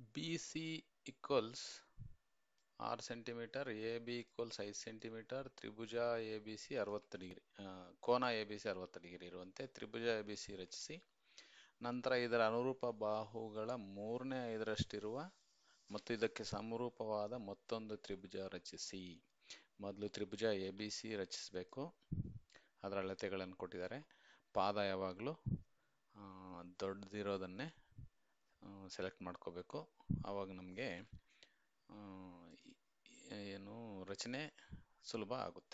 B C equals ಆರು centimetre A B equals ಐದು centimetre ತ್ರಿಭುಜ ಎ ಬಿ ಸಿ ಅರವತ್ತು ಡಿಗ್ರಿ ಕೋನ ಎ ಬಿ ಸಿ ಅರವತ್ತು ಡಿಗ್ರಿ ಇರುವಂತೆ ತ್ರಿಭುಜ ಎ ಬಿ ಸಿ ರಚಿಸಿ ನಂತರ ಇದರ ಅನುರೂಪ ಬಾಹುಗಳ ಮೂರನೇ ಐದರಷ್ಟಿರುವ ಮತ್ತು ಇದಕ್ಕೆ ಸಮರೂಪವಾದ ಮತ್ತೊಂದು ತ್ರಿಭುಜ ರಚಿಸಿ ಮೊದಲು ತ್ರಿಭುಜ ಎ ಬಿ ಸಿ ರಚಿಸಬೇಕು ಅದರ ಅಳತೆಗಳನ್ನು ಕೊಟ್ಟಿದ್ದಾರೆ ಪಾದ ಯಾವಾಗಲೂ ದೊಡ್ಡದಿರೋದನ್ನೇ ಸೆಲೆಕ್ಟ್ ಮಾಡ್ಕೋಬೇಕು ಆವಾಗ ನಮಗೆ ಏನು ರಚನೆ ಸುಲಭ ಆಗುತ್ತೆ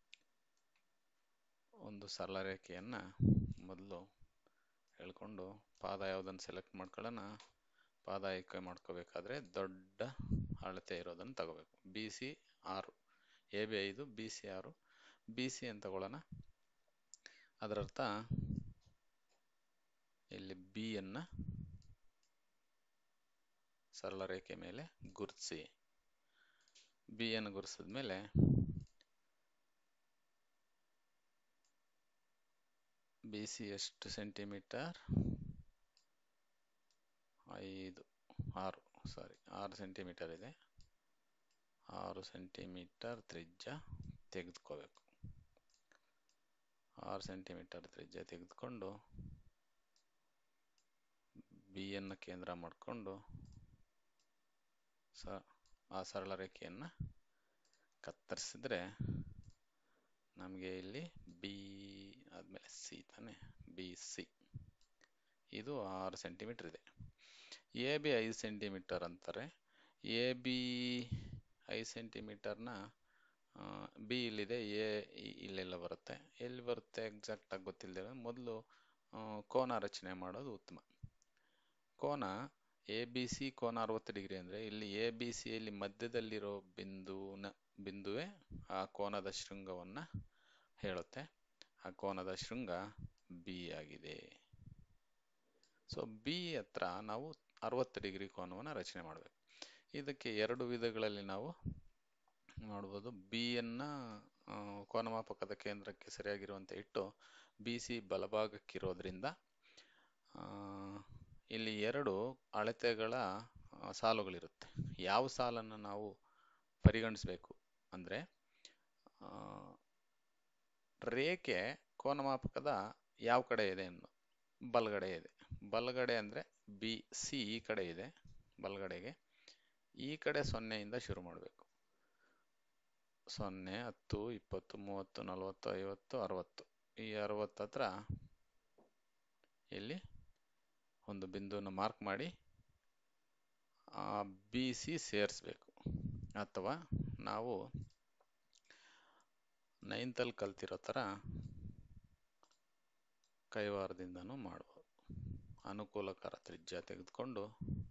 ಒಂದು ಸರಳ ರೇಖೆಯನ್ನು ಮೊದಲು ಹೇಳ್ಕೊಂಡು ಪಾದ ಯಾವುದನ್ನು ಸೆಲೆಕ್ಟ್ ಮಾಡ್ಕೊಳ್ಳೋಣ ಪಾದ ಆಯ್ಕೆ ಮಾಡ್ಕೋಬೇಕಾದ್ರೆ ದೊಡ್ಡ ಅಳತೆ ಇರೋದನ್ನು ತಗೋಬೇಕು ಬಿ ಸಿ ಆರು ಎ ಬಿ ಐದು ಬಿ ಸಿ ಆರು ಬಿ ಸಿ ಅಂತ ತಗೊಳ್ಳೋಣ ಅದರರ್ಥ ಇಲ್ಲಿ ಬಿ ಅನ್ನು ಸರಳ ರೇಖೆ ಮೇಲೆ ಗುರುತಿಸಿ ಬಿ ಅನ್ನು ಗುರುತಿಸಿದ ಮೇಲೆ ಬಿ ಸಿ ಎಷ್ಟು ಸೆಂಟಿಮೀಟರ್ ಐದು ಆರು ಸಾರಿ ಆರು ಸೆಂಟಿಮೀಟರ್ ಇದೆ ಆರು ಸೆಂಟಿಮೀಟರ್ ತ್ರಿಜ್ಯ ತೆಗೆದುಕೋಬೇಕು ಆರು ಸೆಂಟಿಮೀಟರ್ ತ್ರಿಜ್ಯ ತೆಗೆದುಕೊಂಡು ಬಿ ಅನ್ನು ಕೇಂದ್ರ ಮಾಡಿಕೊಂಡು ಸ ಆ ಸರಳ ರೇಖೆಯನ್ನು ಕತ್ತರಿಸಿದ್ರೆ ನಮಗೆ ಇಲ್ಲಿ ಬಿ ಆದಮೇಲೆ ಸಿ ತಾನೆ ಬಿ ಸಿ ಇದು ಆರು ಸೆಂಟಿಮೀಟರ್ ಇದೆ ಎ ಬಿ ಐದು ಸೆಂಟಿಮೀಟರ್ ಅಂತಾರೆ ಎ ಬಿ ಐದು ಸೆಂಟಿಮೀಟರ್ನ ಬಿ ಇಲ್ಲಿದೆ ಎ ಇಲ್ಲೆಲ್ಲ ಬರುತ್ತೆ ಎಲ್ಲಿ ಬರುತ್ತೆ ಎಕ್ಸಾಕ್ಟಾಗಿ ಗೊತ್ತಿಲ್ಲದೆ ಮೊದಲು ಕೋನ ರಚನೆ ಮಾಡೋದು ಉತ್ತಮ ಕೋನ ಎ ಬಿ ಸಿ ಕೋನ ಅರವತ್ತು ಡಿಗ್ರಿ ಅಂದರೆ ಇಲ್ಲಿ ಎ ಬಿ ಸಿಯಲ್ಲಿ ಮಧ್ಯದಲ್ಲಿರೋ ಬಿಂದುನ ಬಿಂದುವೇ ಆ ಕೋನದ ಶೃಂಗವನ್ನು ಹೇಳುತ್ತೆ ಆ ಕೋನದ ಶೃಂಗ ಬಿ ಆಗಿದೆ ಸೊ ಬಿ ಹತ್ರ ನಾವು ಅರವತ್ತು ಡಿಗ್ರಿ ಕೋನವನ್ನು ರಚನೆ ಮಾಡಬೇಕು ಇದಕ್ಕೆ ಎರಡು ವಿಧಗಳಲ್ಲಿ ನಾವು ಮಾಡ್ಬೋದು ಬಿಯನ್ನು ಕೋನಮಾಪಕದ ಕೇಂದ್ರಕ್ಕೆ ಸರಿಯಾಗಿರುವಂತೆ ಇಟ್ಟು ಬಿ ಸಿ ಬಲಭಾಗಕ್ಕಿರೋದ್ರಿಂದ ಇಲ್ಲಿ ಎರಡು ಅಳತೆಗಳ ಸಾಲುಗಳಿರುತ್ತೆ ಯಾವ ಸಾಲನ್ನು ನಾವು ಪರಿಗಣಿಸಬೇಕು ಅಂದರೆ ರೇಖೆ ಕೋನಮಾಪಕದ ಯಾವ ಕಡೆ ಇದೆ ಅನ್ನೋ ಬಲಗಡೆ ಇದೆ ಬಲಗಡೆ ಅಂದರೆ ಬಿ ಸಿ ಈ ಕಡೆ ಇದೆ ಬಲಗಡೆಗೆ ಈ ಕಡೆ ಸೊನ್ನೆಯಿಂದ ಶುರು ಮಾಡಬೇಕು ಸೊನ್ನೆ ಹತ್ತು ಇಪ್ಪತ್ತು ಮೂವತ್ತು ನಲವತ್ತು ಐವತ್ತು ಅರವತ್ತು ಈ ಅರವತ್ತು ಹತ್ರ ಇಲ್ಲಿ ಒಂದು ಬಿಂದುವನ್ನು ಮಾರ್ಕ್ ಮಾಡಿ ಆ ಬಿ ಸಿ ಸೇರಿಸ್ಬೇಕು ಅಥವಾ ನಾವು ನೈನ್ತಲ್ಲಿ ಕಲ್ತಿರೋ ಥರ ಕೈವಾರದಿಂದನೂ ಮಾಡ್ಬೋದು ಅನುಕೂಲಕರ ತ್ರಿಜ್ಯ ತೆಗೆದುಕೊಂಡು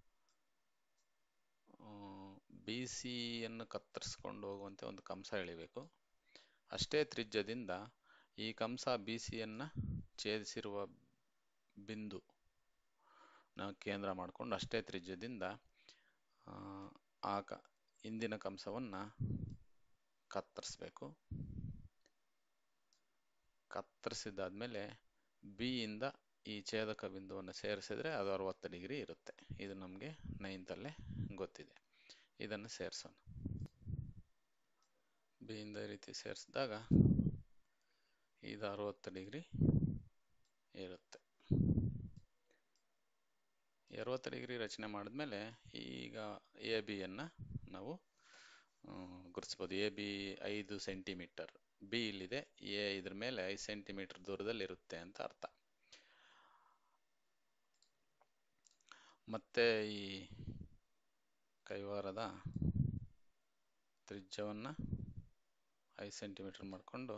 ಬಿ ಸಿಯನ್ನು ಕತ್ತರಿಸ್ಕೊಂಡು ಹೋಗುವಂತೆ ಒಂದು ಕಂಸ ಎಳಿಬೇಕು ಅಷ್ಟೇ ತ್ರಿಜ್ಯದಿಂದ ಈ ಕಂಸ ಬಿ ಸಿಯನ್ನು ಛೇದಿಸಿರುವ ಬಿಂದು ನಾವು ಕೇಂದ್ರ ಮಾಡಿಕೊಂಡು ಅಷ್ಟೇ ತ್ರಿಜ್ಯದಿಂದ ಆ ಕ ಇಂದಿನ ಕಂಸವನ್ನು ಕತ್ತರಿಸ್ಬೇಕು ಕತ್ತರಿಸಿದಾದ್ಮೇಲೆ ಬಿ ಇಂದ ಈ ಛೇದಕ ಬಿಂದುವನ್ನು ಸೇರಿಸಿದ್ರೆ ಅದು ಅರವತ್ತು ಡಿಗ್ರಿ ಇರುತ್ತೆ ಇದು ನಮಗೆ ನೈನ್ತಲ್ಲೇ ಗೊತ್ತಿದೆ ಇದನ್ನು ಸೇರಿಸೋಣ ಬಿ ಇಂದ ಈ ರೀತಿ ಸೇರಿಸಿದಾಗ ಇದು ಅರವತ್ತು ಡಿಗ್ರಿ ಇರುತ್ತೆ ಅರವತ್ತು ಡಿಗ್ರಿ ರಚನೆ ಮಾಡಿದ್ಮೇಲೆ ಈಗ ಎ ಬಿಯನ್ನು ನಾವು ಗುರುತಿಸ್ಬೋದು ಎ ಬಿ ಐದು ಸೆಂಟಿಮೀಟರ್ ಬಿ ಇಲ್ಲಿದೆ ಎ ಇದ್ರ ಮೇಲೆ ಐದು ಸೆಂಟಿಮೀಟರ್ ದೂರದಲ್ಲಿ ಇರುತ್ತೆ ಅಂತ ಅರ್ಥ ಮತ್ತೆ ಈ ಕೈವಾರದ ತ್ರಿಜ್ಯವನ್ನು ಐದು ಸೆಂಟಿಮೀಟರ್ ಮಾಡಿಕೊಂಡು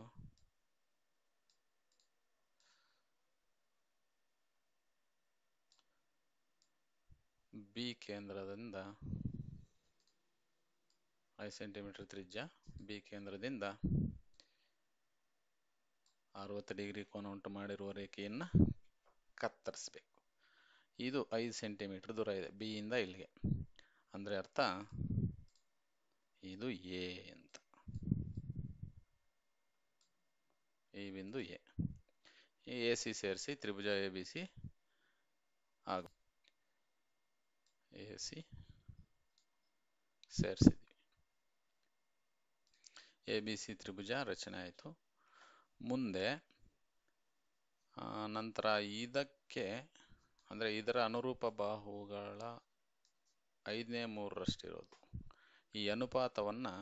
ಬಿ ಕೇಂದ್ರದಿಂದ ಐದು ಸೆಂಟಿಮೀಟರ್ ತ್ರಿಜ್ಯ ಬಿ ಕೇಂದ್ರದಿಂದ ಅರವತ್ತು ಡಿಗ್ರಿ ಕೋನ ಉಂಟು ಮಾಡಿರುವ ರೇಖೆಯನ್ನು ಕತ್ತರಿಸಬೇಕು ಇದು ಐದು ಸೆಂಟಿಮೀಟರ್ ದೂರ ಇದೆ ಬಿ ಇಂದ ಇಲ್ಲಿಗೆ ಅಂದರೆ ಅರ್ಥ ಇದು ಎ ಅಂತ ಈ ಬಿಂದು ಎ ಎ ಸಿ ಸೇರಿಸಿ ತ್ರಿಭುಜ ಎ ಬಿ ಸಿ ಆಗ ಎ ಸಿ ಸೇರಿಸಿದ್ವಿ ಎ ಬಿ ಸಿ ತ್ರಿಭುಜ ರಚನೆ ಆಯಿತು ಮುಂದೆ ಆ, ನಂತರ ಇದಕ್ಕೆ ಅಂದರೆ ಇದರ ಅನುರೂಪ ಬಾಹುಗಳ ಐದನೇ ಮೂರರಷ್ಟಿರೋದು ಈ ಅನುಪಾತವನ್ನು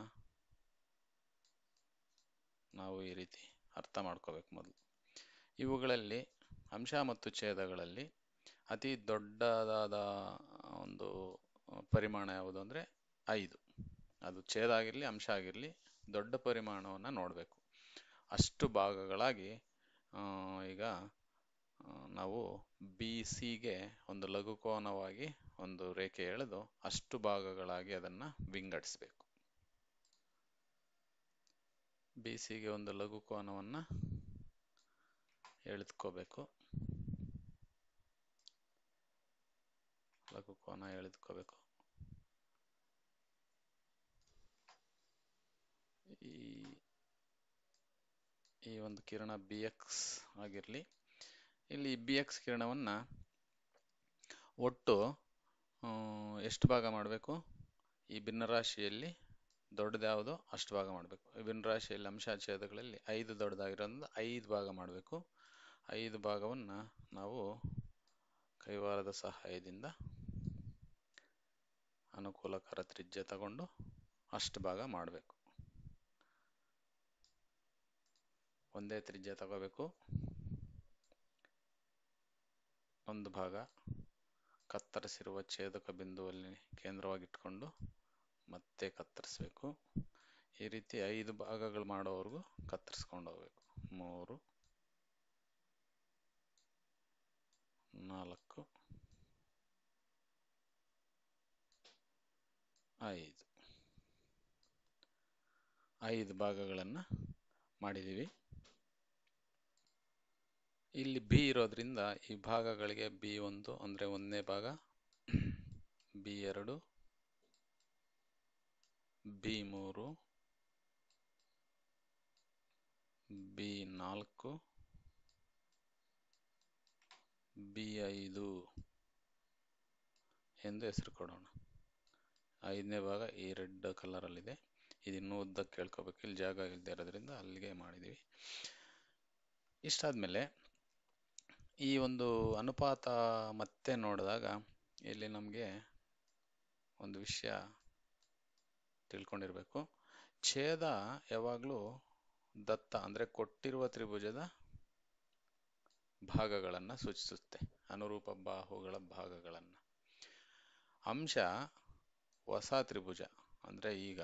ನಾವು ಈ ರೀತಿ ಅರ್ಥ ಮಾಡ್ಕೋಬೇಕು ಮೊದಲು ಇವುಗಳಲ್ಲಿ ಅಂಶ ಮತ್ತು ಛೇದಗಳಲ್ಲಿ ಅತಿ ದೊಡ್ಡದಾದ ಒಂದು ಪರಿಮಾಣ ಯಾವುದು ಅಂದರೆ ಐದು ಅದು ಛೇದ ಆಗಿರಲಿ ಅಂಶ ಆಗಿರಲಿ ದೊಡ್ಡ ಪರಿಮಾಣವನ್ನು ನೋಡಬೇಕು ಅಷ್ಟು ಭಾಗಗಳಾಗಿ ಆ, ಈಗ ಆ, ನಾವು ಬಿ ಸಿಗೆ ಒಂದು ಲಘುಕೋನವಾಗಿ ಒಂದು ರೇಖೆ ಎಳೆದು ಅಷ್ಟು ಭಾಗಗಳಾಗಿ ಅದನ್ನು ವಿಂಗಡಿಸಬೇಕು ಬಿ ಸಿಗೆ ಒಂದು ಲಘುಕೋನವನ್ನು ಎಳೆದುಕೋಬೇಕು ಲಘುಕೋನ ಎಳೆದುಕೋಬೇಕು ಈ ಈ ಒಂದು ಕಿರಣ ಬಿ ಎಕ್ಸ್ ಆಗಿರಲಿ ಇಲ್ಲಿ ಬಿ ಎಕ್ಸ್ ಕಿರಣವನ್ನು ಒಟ್ಟು ಆ, ಎಷ್ಟು ಭಾಗ ಮಾಡಬೇಕು ಈ ಭಿನ್ನರಾಶಿಯಲ್ಲಿ ದೊಡ್ಡದು ಯಾವುದೋ ಅಷ್ಟು ಭಾಗ ಮಾಡಬೇಕು ಭಿನ್ನರಾಶಿಯಲ್ಲಿ ಅಂಶ ಛೇದಗಳಲ್ಲಿ ಐದು ದೊಡ್ಡದಾಗಿರೋದ್ರಿಂದ ಐದು ಭಾಗ ಮಾಡಬೇಕು ಐದು ಭಾಗವನ್ನು ನಾವು ಕೈವಾರದ ಸಹಾಯದಿಂದ ಅನುಕೂಲಕರ ತ್ರಿಜ್ಯ ತಗೊಂಡು ಅಷ್ಟು ಭಾಗ ಮಾಡಬೇಕು ಒಂದೇ ತ್ರಿಜ್ಯ ತಗೋಬೇಕು ಒಂದು ಭಾಗ ಕತ್ತರಿಸಿರುವ ಛೇದಕ ಬಿಂದುವಲ್ಲಿ ಕೇಂದ್ರವಾಗಿಟ್ಕೊಂಡು ಮತ್ತೆ ಕತ್ತರಿಸಬೇಕು ಈ ರೀತಿ ಐದು ಭಾಗಗಳು ಮಾಡೋವರೆಗೂ ಕತ್ತರಿಸ್ಕೊಂಡು ಹೋಗ್ಬೇಕು ಮೂರು ನಾಲ್ಕು ಐದು ಐದು ಭಾಗಗಳನ್ನು ಮಾಡಿದ್ದೀವಿ ಇಲ್ಲಿ ಬಿ ಇರೋದ್ರಿಂದ ಈ ಭಾಗಗಳಿಗೆ ಬಿ ಒಂದು ಅಂದರೆ ಒಂದನೇ ಭಾಗ ಬಿ ಎರಡು ಬಿ ಮೂರು ಬಿ ನಾಲ್ಕು ಬಿ ಐದು ಎಂದು ಹೆಸರು ಕೊಡೋಣ ಐದನೇ ಭಾಗ ಈ ರೆಡ್ ಕಲರಲ್ಲಿದೆ ಇದು ಇನ್ನೂ ಉದ್ದಕ್ಕೆ ಕೇಳ್ಕೋಬೇಕು ಇಲ್ಲಿ ಜಾಗ ಇಲ್ಲದೆ ಇರೋದ್ರಿಂದ ಅಲ್ಲಿಗೆ ಮಾಡಿದ್ದೀವಿ ಇಷ್ಟಾದಮೇಲೆ ಈ ಒಂದು ಅನುಪಾತ ಮತ್ತೆ ನೋಡಿದಾಗ ಇಲ್ಲಿ ನಮಗೆ ಒಂದು ವಿಷಯ ತಿಳ್ಕೊಂಡಿರಬೇಕು ಛೇದ ಯಾವಾಗಲೂ ದತ್ತ ಅಂದರೆ ಕೊಟ್ಟಿರುವ ತ್ರಿಭುಜದ ಭಾಗಗಳನ್ನು ಸೂಚಿಸುತ್ತೆ ಅನುರೂಪ ಬಾಹುಗಳ ಭಾಗಗಳನ್ನು ಅಂಶ ಹೊಸ ತ್ರಿಭುಜ ಅಂದರೆ ಈಗ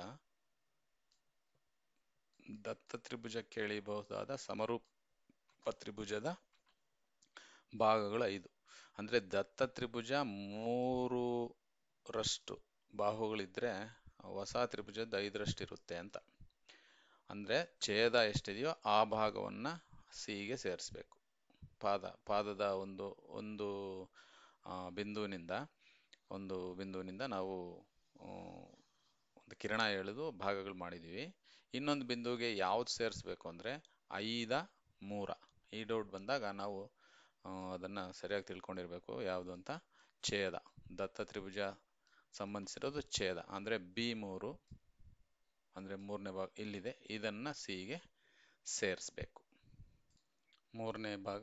ದತ್ತ ತ್ರಿಭುಜಕ್ಕೆ ಎಳೆಯಬಹುದಾದ ಸಮರೂಪ ತ್ರಿಭುಜದ ಭಾಗಗಳು ಐದು ಅಂದರೆ ದತ್ತ ತ್ರಿಭುಜ ಮೂರರಷ್ಟು ಬಾಹುಗಳಿದ್ರೆ ಹೊಸ ತ್ರಿಭುಜದ ಐದರಷ್ಟು ಇರುತ್ತೆ ಅಂತ ಅಂದರೆ ಛೇದ ಎಷ್ಟಿದೆಯೋ ಆ ಭಾಗವನ್ನು ಸಿಗೆ ಸೇರಿಸ್ಬೇಕು ಪಾದ ಪಾದದ ಒಂದು ಒಂದು ಆ, ಬಿಂದುವಿನಿಂದ ಒಂದು ಬಿಂದುವಿನಿಂದ ನಾವು ಆ, ಒಂದು ಕಿರಣ ಎಳೆದು ಭಾಗಗಳು ಮಾಡಿದ್ದೀವಿ ಇನ್ನೊಂದು ಬಿಂದುವಿಗೆ ಯಾವ್ದು ಸೇರಿಸ್ಬೇಕು ಅಂದರೆ ಐದ ಮೂರ ಈ ಡೌಟ್ ಬಂದಾಗ ನಾವು ಆ, ಅದನ್ನ ಸರಿಯಾಗಿ ತಿಳ್ಕೊಂಡಿರ್ಬೇಕು ಯಾವುದು ಅಂತ ಛೇದ ದತ್ತ ತ್ರಿಭುಜ ಸಂಬಂಧಿಸಿರೋದು ಛೇದ ಅಂದರೆ ಬಿ ಮೂರು ಅಂದರೆ ಮೂರನೇ ಭಾಗ ಇಲ್ಲಿದೆ ಇದನ್ನ ಸಿಗೆ ಸೇರಿಸ್ಬೇಕು ಮೂರನೇ ಭಾಗ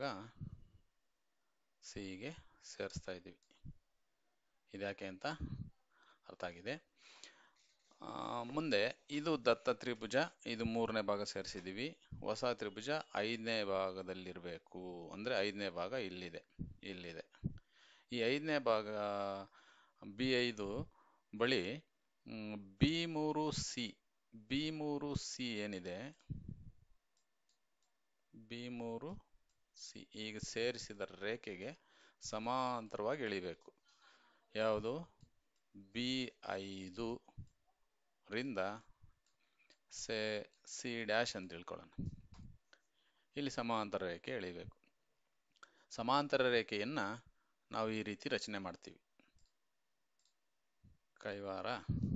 ಸಿಗೆ ಸೇರಿಸ್ತಾ ಇದ್ದೀವಿ ಇದ್ಯಾಕೆ ಅಂತ ಅರ್ಥ ಆಗಿದೆ ಆ, ಮುಂದೆ ಇದು ದತ್ತ ತ್ರಿಭುಜ ಇದು ಮೂರನೇ ಭಾಗ ಸೇರಿಸಿದ್ದೀವಿ ಹೊಸ ತ್ರಿಭುಜ ಐದನೇ ಭಾಗದಲ್ಲಿರಬೇಕು ಅಂದರೆ ಐದನೇ ಭಾಗ ಇಲ್ಲಿದೆ ಇಲ್ಲಿದೆ ಈ ಐದನೇ ಭಾಗ ಬಿ ಐದು ಬಳಿ ಬಿ ಮೂರು ಸಿ ಬಿ ಮೂರು ಸಿ ಏನಿದೆ ಬಿ ಮೂರು ಸಿ ಈಗ ಸೇರಿಸಿದ ರೇಖೆಗೆ ಸಮಾಂತರವಾಗಿ ಎಳಿಬೇಕು ಯಾವುದು ಬಿ ಐದು ರಿಂದ ಸೆ ಸಿ ಡ್ಯಾಶ್ ಅಂತ ತಿಳ್ಕೊಳ್ಳೋಣ ಇಲ್ಲಿ ಸಮಾಂತರ ರೇಖೆ ಎಳಿಬೇಕು ಸಮಾಂತರ ರೇಖೆಯನ್ನ ನಾವು ಈ ರೀತಿ ರಚನೆ ಮಾಡ್ತೀವಿ ಕೈವಾರ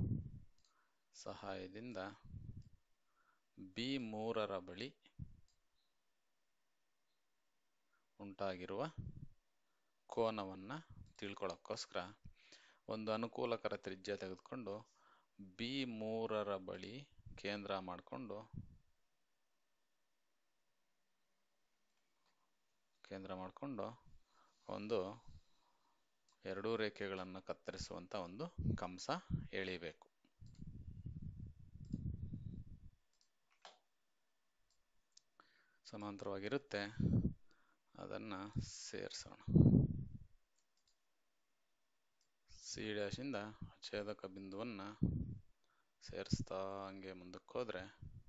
ಸಹಾಯದಿಂದ ಬಿ ಮೂರರ ಬಳಿ ಉಂಟಾಗಿರುವ ಕೋನವನ್ನು ತಿಳ್ಕೊಳ್ಳೋಕ್ಕೋಸ್ಕರ ಒಂದು ಅನುಕೂಲಕರ ತ್ರಿಜ್ಯ ತೆಗೆದುಕೊಂಡು ಬಿ ಮೂರರ ಬಳಿ ಕೇಂದ್ರ ಮಾಡಿಕೊಂಡು ಕೇಂದ್ರ ಮಾಡಿಕೊಂಡು ಒಂದು ಎರಡೂ ರೇಖೆಗಳನ್ನು ಕತ್ತರಿಸುವಂಥ ಒಂದು ಕಂಸ ಎಳಿಬೇಕು ಸಮಾಂತರವಾಗಿರುತ್ತೆ ಅದನ್ನು ಸೇರಿಸೋಣ ಸಿ ಡ್ಯಾಶಿಂದ ಛೇದಕ ಬಿಂದುವನ್ನು ಸೇರಿಸ್ತಾ ಹಂಗೆ ಮುಂದಕ್ಕೆ ಹೋದರೆ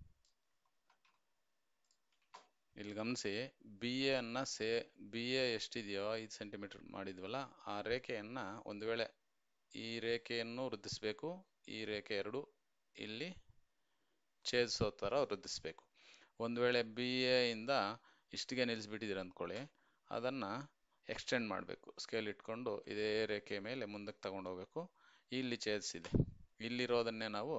ಇಲ್ಲಿ ಗಮನಿಸಿ ಬಿ ಎನ್ನು ಸೇ ಬಿ ಎ ಎಷ್ಟಿದೆಯೋ ಐದು ಸೆಂಟಿಮೀಟರ್ ಮಾಡಿದ್ವಲ್ಲ ಆ ರೇಖೆಯನ್ನು ಒಂದು ವೇಳೆ ಈ ರೇಖೆಯನ್ನು ವೃದ್ಧಿಸಬೇಕು ಈ ರೇಖೆ ಎರಡು ಇಲ್ಲಿ ಛೇದಿಸೋ ಥರ ವೃದ್ಧಿಸಬೇಕು ಒಂದು ವೇಳೆ ಬಿ ಎಯಿಂದ ಇಷ್ಟಿಗೆ ನಿಲ್ಲಿಸ್ಬಿಟ್ಟಿದ್ದೀರ ಅಂದ್ಕೊಳ್ಳಿ ಅದನ್ನು ಎಕ್ಸ್ಟೆಂಡ್ ಮಾಡಬೇಕು ಸ್ಕೇಲ್ ಇಟ್ಕೊಂಡು ಇದೇ ರೇಖೆ ಮೇಲೆ ಮುಂದಕ್ಕೆ ತಗೊಂಡು ಹೋಗ್ಬೇಕು ಇಲ್ಲಿ ಛೇದಿಸಿದೆ ಇಲ್ಲಿರೋದನ್ನೇ ನಾವು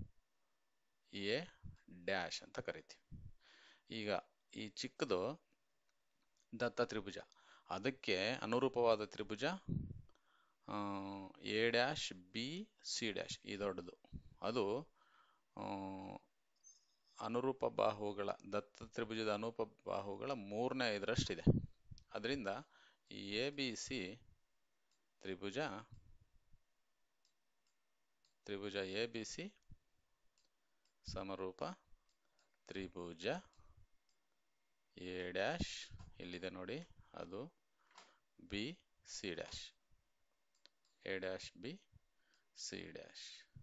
ಎ ಡ್ಯಾಶ್ ಅಂತ ಕರಿತೀವಿ ಈಗ ಈ ಚಿಕ್ಕದು ದತ್ತ ತ್ರಿಭುಜ ಅದಕ್ಕೆ ಅನುರೂಪವಾದ ತ್ರಿಭುಜ A dash B C dash ಈ ದೊಡ್ಡದು ಅದು ಅನುರೂಪ ಬಾಹುಗಳ ದತ್ತ ತ್ರಿಭುಜದ ಅನುರೂಪ ಬಾಹುಗಳ ಮೂರನೇ ಐದರಷ್ಟಿದೆ ಅದರಿಂದ ಈ ಎ ಬಿ ಸಿ ತ್ರಿಭುಜ ತ್ರಿಭುಜ ಎ ಬಿ ಸಿ ಸಮರೂಪ ತ್ರಿಭುಜ ಎ ಡ್ಯಾಶ್ ಇಲ್ಲಿದೆ ನೋಡಿ ಅದು B C dash A dash B C dash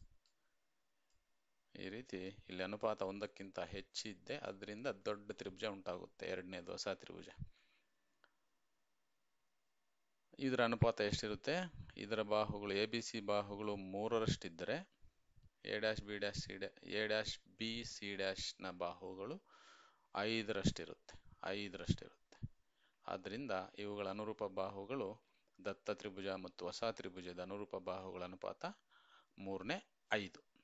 ಈ ರೀತಿ ಇಲ್ಲಿ ಅನುಪಾತ ಒಂದಕ್ಕಿಂತ ಹೆಚ್ಚಿದ್ದೆ ಅದರಿಂದ ದೊಡ್ಡ ತ್ರಿಭುಜ ಉಂಟಾಗುತ್ತೆ ಎರಡನೇದು ಹೊಸ ತ್ರಿಭುಜ ಇದರ ಅನುಪಾತ ಎಷ್ಟಿರುತ್ತೆ ಇದರ ಬಾಹುಗಳು ಎ ಬಿ ಸಿ ಬಾಹುಗಳು ಮೂರರಷ್ಟಿದ್ದರೆ A dash B dash C dash A dash B C ಡ್ಯಾಶ್ನ ಬಾಹುಗಳು ಐದರಷ್ಟಿರುತ್ತೆ ಐದರಷ್ಟಿರುತ್ತೆ ಆದ್ದರಿಂದ ಇವುಗಳ ಅನುರೂಪ ಬಾಹುಗಳು ದತ್ತ ತ್ರಿಭುಜ ಮತ್ತು ಹೊಸ ತ್ರಿಭುಜದ ಅನುರೂಪ ಬಾಹುಗಳ ಅನುಪಾತ ಮೂರನೇ ಐದು